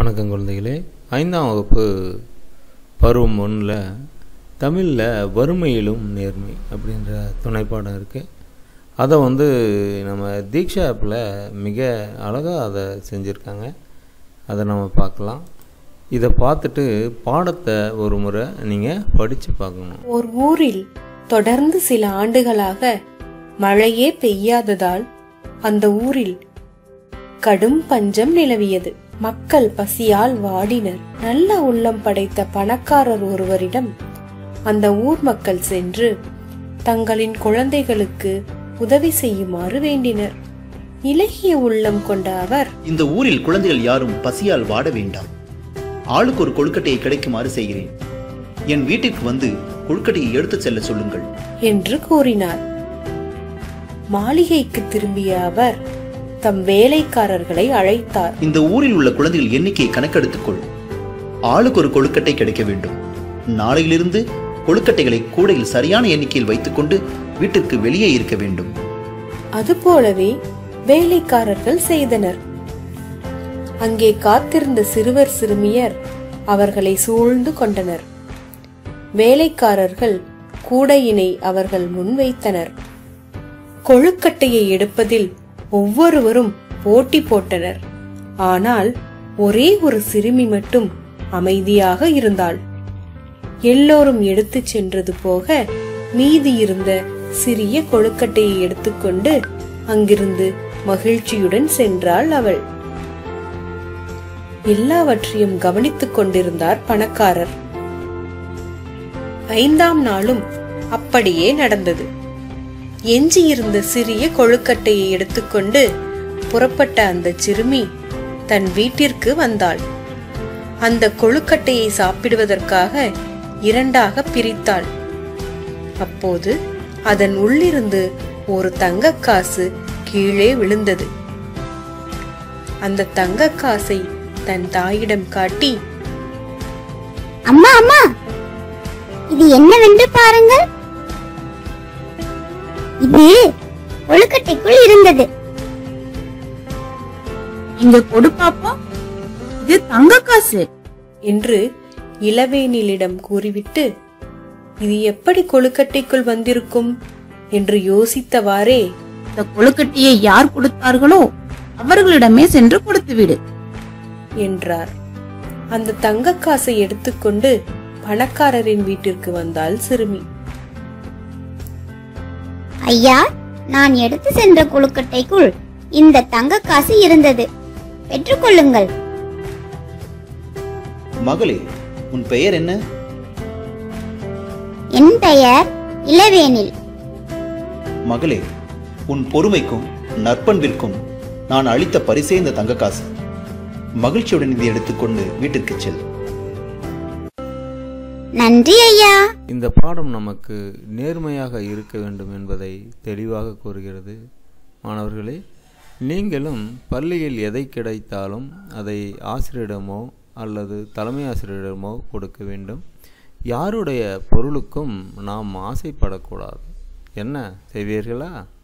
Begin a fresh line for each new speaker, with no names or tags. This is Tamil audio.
வணக்கம் குழந்தைகளே ஐந்தாம் வகுப்பு பருவம் ஒன்றில் தமிழில் வறுமையிலும் நேர்மை அப்படின்ற துணைப்பாடம் இருக்குது அதை வந்து நம்ம தீக்ஷா ஆப்பில் மிக அழகாக அதை செஞ்சுருக்காங்க அதை நம்ம பார்க்கலாம் இதை பார்த்துட்டு பாடத்தை ஒரு முறை நீங்கள் படித்து பார்க்கணும்
ஓர் ஊரில் தொடர்ந்து சில ஆண்டுகளாக மழையே பெய்யாததால் அந்த ஊரில் கடும் பஞ்சம் நிலவியது மக்கள் பசியால் வாடினர் நல்ல உள்ளம் படைத்த பணக்காரர் ஒருவரிடம் அந்த ஊர் மக்கள் சென்று தங்களின் குழந்தைகளுக்கு உதவி செய்யுமாறு வேண்டினர் இலகிய உள்ளம் கொண்ட அவர்
இந்த ஊரில் குழந்தைகள் யாரும் பசியால் வாட வேண்டாம் ஆளுக்கு ஒரு கொழுக்கட்டையை கிடைக்குமாறு செய்கிறேன் என் வீட்டிற்கு வந்து கொழுக்கட்டையை எடுத்துச் செல்ல சொல்லுங்கள்
என்று கூறினார் மாளிகைக்கு திரும்பிய அவர் தம் வேலைக்காரர்களை அழைத்தார்
இந்த ஊரில் உள்ள குழந்தைகள் எண்ணிக்கையை கணக்கெடுத்துக்கொள் ஆளுக்கு ஒரு கொழுக்கட்டை கிடைக்க வேண்டும் நாளையிலிருந்து கொழுக்கட்டைகளை கூடையில் சரியான எண்ணிக்கையில் வைத்துக்கொண்டு வீட்டிற்கு வெளியே இருக்க வேண்டும்
அதுபோலவே வேலைக்காரர்கள் செய்தனர் அங்கே காத்திருந்த சிறுவர் சிறுமியர் அவர்களை சூழ்ந்து கொண்டனர் வேலைக்காரர்கள் கூடையினை அவர்கள் முன்வைத்தனர் கொழுக்கட்டையை எடுப்பதில் ஒவ்வொருவரும் போட்டி போட்டனர் ஆனால் ஒரே ஒரு சிறுமி மட்டும் அமைதியாக இருந்தாள் எல்லோரும் எடுத்துச் சென்றது போக மீதி இருந்த சிறிய கொழுக்கட்டையை எடுத்துக்கொண்டு அங்கிருந்து மகிழ்ச்சியுடன் சென்றாள் அவள் எல்லாவற்றையும் கவனித்துக் கொண்டிருந்தார் பணக்காரர் ஐந்தாம் நாளும் அப்படியே நடந்தது எஞ்சியிருந்த சிறிய கொழுக்கட்டையை எடுத்துக்கொண்டு புறப்பட்ட அந்த சிறுமி தன் வீட்டிற்கு வந்தாள் அந்த கொழுக்கட்டையை சாப்பிடுவதற்காக இரண்டாக பிரித்தாள் அப்போது அதன் உள்ளிருந்து ஒரு தங்கக் காசு கீழே விழுந்தது அந்த தங்கக் காசை தன் தாயிடம் காட்டி
அம்மா அம்மா இது என்னவென்று பாருங்கள் இது கொழுக்கட்டைக்குள் இருந்தது
இங்க கொடு பாப்போம் இது தங்க காசு
என்று இளவேனிலிடம் கூறிவிட்டு இது எப்படி கொழுக்கட்டைக்குள் வந்திருக்கும் என்று யோசித்தவாறே
இந்த கொழுக்கட்டையை யார் கொடுத்தார்களோ அவர்களிடமே சென்று கொடுத்து விடு
என்றார் அந்த தங்கக் காசை எடுத்துக்கொண்டு பணக்காரரின் வீட்டிற்கு வந்தாள் சிறுமி
ஐயா நான் எடுத்து சென்ற கொழுக்கட்டைக்குள் இந்த தங்க காசு இருந்தது பெற்றுக்கொள்ளுங்கள்
மகளே உன் பெயர் என்ன
என் பெயர் இளவேனில்
மகளே உன் பொறுமைக்கும் நற்பண்பிற்கும் நான் அளித்த பரிசே இந்த தங்க காசு மகிழ்ச்சியுடன் இதை எடுத்துக்கொண்டு வீட்டிற்கு செல்
நன்றி ஐயா
இந்த பாடம் நமக்கு நேர்மையாக இருக்க வேண்டும் என்பதை தெளிவாக கூறுகிறது மாணவர்களே நீங்களும் பள்ளியில் எதை கிடைத்தாலும் அதை ஆசிரியரிடமோ அல்லது தலைமை ஆசிரியரிடமோ கொடுக்க வேண்டும் யாருடைய பொருளுக்கும் நாம் ஆசைப்படக்கூடாது என்ன செய்வீர்களா